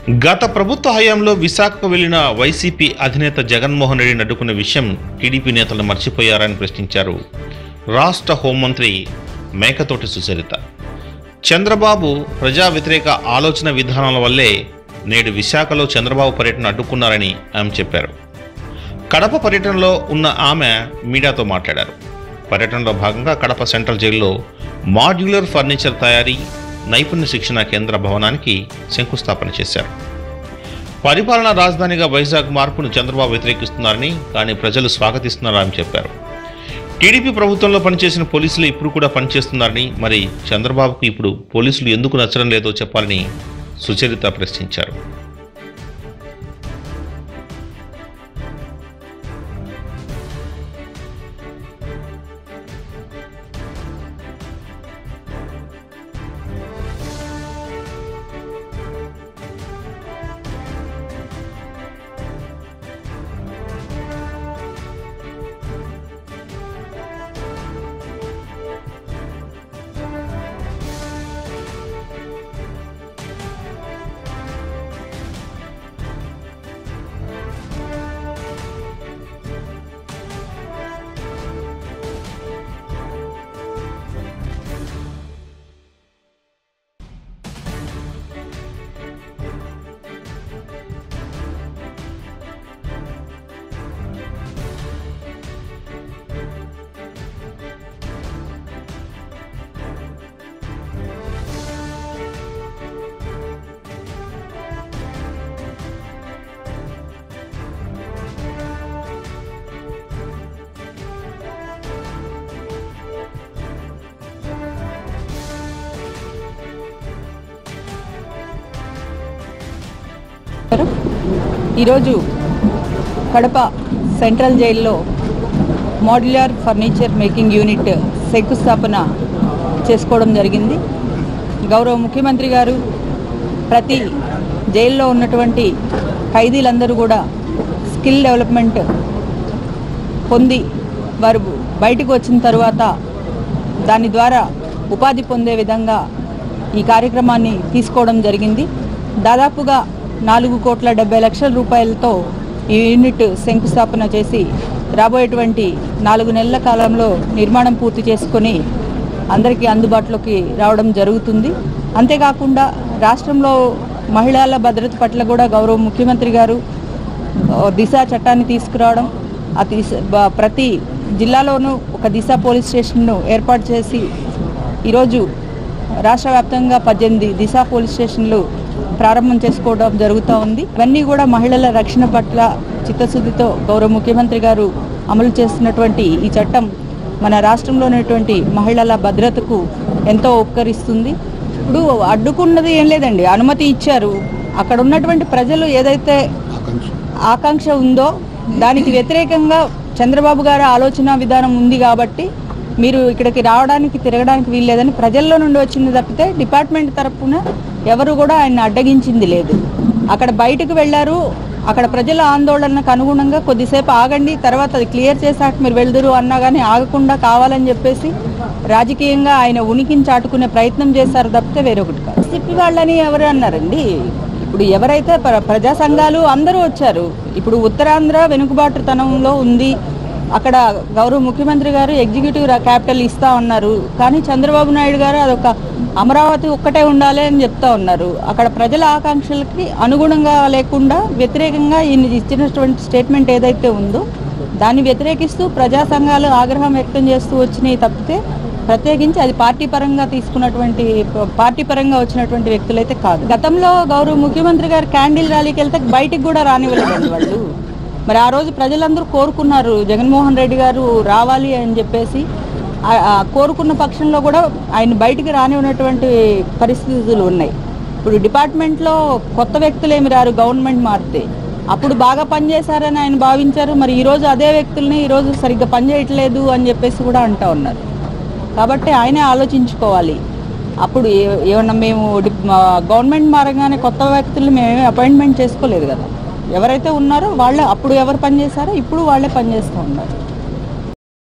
గత ప్రభుత్వ హయాంలో విశాఖకు వెళ్లిన వైసీపీ అధినేత జగన్మోహన్ రెడ్డిని అడ్డుకున్న విషయం టీడీపీ నేతలు మర్చిపోయారని ప్రశ్నించారు రాష్ట్ర హోంమంత్రి మేకతోటి సుచరిత చంద్రబాబు ప్రజా వ్యతిరేక ఆలోచన విధానాల వల్లే నేడు విశాఖలో చంద్రబాబు పర్యటన అడ్డుకున్నారని ఆమె చెప్పారు కడప పర్యటనలో ఉన్న ఆమె మీడియాతో మాట్లాడారు పర్యటనలో భాగంగా కడప సెంట్రల్ జైల్లో మాడ్యులర్ ఫర్నిచర్ తయారీ నైపుణ్య శిక్షణ కేంద్ర భవనానికి శంకుస్థాపన చేశారు పరిపాలనా రాజధానిగా వైజాగ్ మార్పును చంద్రబాబు వ్యతిరేకిస్తున్నారని కానీ ప్రజలు స్వాగతిస్తున్నారని చెప్పారు టీడీపీ ప్రభుత్వంలో పనిచేసిన పోలీసులు ఇప్పుడు కూడా పనిచేస్తున్నారని మరి చంద్రబాబుకు ఇప్పుడు పోలీసులు ఎందుకు నచ్చడం లేదో చెప్పాలని సుచరిత ప్రశ్నించారు ఈరోజు కడప సెంట్రల్ జైల్లో మోడ్యులర్ ఫర్నిచర్ మేకింగ్ యూనిట్ శంకుస్థాపన చేసుకోవడం జరిగింది గౌరవ ముఖ్యమంత్రి గారు ప్రతి జైల్లో ఉన్నటువంటి ఖైదీలందరూ కూడా స్కిల్ డెవలప్మెంట్ పొంది వారు బయటకు వచ్చిన తర్వాత దాని ద్వారా ఉపాధి పొందే విధంగా ఈ కార్యక్రమాన్ని తీసుకోవడం జరిగింది దాదాపుగా నాలుగు కోట్ల డెబ్బై లక్షల రూపాయలతో ఈ యూనిట్ శంకుస్థాపన చేసి రాబోయేటువంటి నాలుగు నెలల కాలంలో నిర్మాణం పూర్తి చేసుకొని అందరికీ అందుబాటులోకి రావడం జరుగుతుంది అంతేకాకుండా రాష్ట్రంలో మహిళల భద్రత పట్ల కూడా గౌరవ ముఖ్యమంత్రి గారు ఆ, దిశ చట్టాన్ని తీసుకురావడం ఆ దిశ బ- ప్రతి జిల్లాలోనూ ఒక దిశ పోలీస్ స్టేషన్ను ఏర్పాటు చేసి ఈరోజు రాష్ట్ర వ్యాప్తంగా పద్దెనిమిది దిశ పోలీస్ స్టేషన్లు ప్రారంభం చేసుకోవడం జరుగుతూ ఉంది ఇవన్నీ కూడా మహిళల రక్షణ పట్ల చిత్తశుద్ధితో గౌరవ ముఖ్యమంత్రి గారు అమలు చేస్తున్నటువంటి ఈ చట్టం మన రాష్ట్రంలో ఉన్నటువంటి మహిళల భద్రతకు ఎంతో ఉపకరిస్తుంది ఇప్పుడు అడ్డుకున్నది ఏం లేదండి అనుమతి ఇచ్చారు అక్కడ ఉన్నటువంటి ప్రజలు ఏదైతే ఆకాంక్ష ఉందో దానికి వ్యతిరేకంగా చంద్రబాబు గారి ఆలోచన విధానం ఉంది కాబట్టి మీరు ఇక్కడికి రావడానికి తిరగడానికి వీల్లేదని ప్రజల్లో నుండి వచ్చింది తప్పితే డిపార్ట్మెంట్ తరపున ఎవరు కూడా ఆయన అడ్డగించింది లేదు అక్కడ బయటకు వెళ్ళారు అక్కడ ప్రజల ఆందోళనకు అనుగుణంగా కొద్దిసేపు ఆగండి తర్వాత అది క్లియర్ చేశాక మీరు వెళ్దురు అన్నా కానీ ఆగకుండా కావాలని చెప్పేసి రాజకీయంగా ఆయన ఉనికిని చాటుకునే ప్రయత్నం చేశారు తప్పితే వేరొకటి కాదు సిప్పి వాళ్ళని ఎవరు అన్నారండి ఇప్పుడు ఎవరైతే ప్ర- ప్రజా సంఘాలు అందరూ వచ్చారు ఇప్పుడు ఉత్తరాంధ్ర వెనుకబాటుతనంలో ఉంది అక్కడ గౌరవ ముఖ్యమంత్రి గారు ఎగ్జిక్యూటివ్ రా- క్యాపిటల్ ఇస్తా ఉన్నారు కానీ చంద్రబాబు నాయుడు గారు అదొక అమరావతి ఒక్కటే ఉండాలి అని చెప్తా ఉన్నారు అక్కడ ప్రజల ఆకాంక్షలకి అనుగుణంగా లేకుండా వ్యతిరేకంగా ఈయన ఇచ్చినటువంటి స్టేట్మెంట్ ఏదైతే ఉందో దాన్ని వ్యతిరేకిస్తూ ప్రజా సంఘాలు ఆగ్రహం వ్యక్తం చేస్తూ వచ్చినాయి తప్పితే ప్రత్యేకించి అది పార్టీ పరంగా తీసుకున్నటువంటి పార్టీ పరంగా వచ్చినటువంటి వ్యక్తులైతే కాదు గతంలో గౌరవ ముఖ్యమంత్రి గారు క్యాండిల్ ర్యాలీకి వెళ్తే బయటికి కూడా రానివ్వలేదండి వాళ్ళు మరి ఆ రోజు ప్రజలందరూ కోరుకున్నారు జగన్మోహన్ రెడ్డి గారు రావాలి అని చెప్పేసి ఆ- ఆ కోరుకున్న పక్షంలో కూడా ఆయన బయటికి రానివ్వనటువంటి పరిస్థితులు ఉన్నాయి ఇప్పుడు డిపార్ట్మెంట్లో కొత్త వ్యక్తులు ఏమి రారు గవర్నమెంట్ మారితే అప్పుడు బాగా పనిచేశారని ఆయన భావించారు మరి ఈరోజు అదే వ్యక్తుల్ని ఈరోజు సరిగ్గా పనిచేయట్లేదు అని చెప్పేసి కూడా అంటా ఉన్నారు కాబట్టి ఆయనే ఆలోచించుకోవాలి అప్పుడు ఏ- ఏమన్నా మేము డి- మా గవర్నమెంట్ మారగానే కొత్త వ్యక్తుల్ని మేమేమి అపాయింట్మెంట్ చేసుకోలేదు కదా ఎవరైతే ఉన్నారో వాళ్ళే అప్పుడు ఎవరు పనిచేశారో ఇప్పుడు వాళ్ళే పనిచేస్తూ ఉన్నారు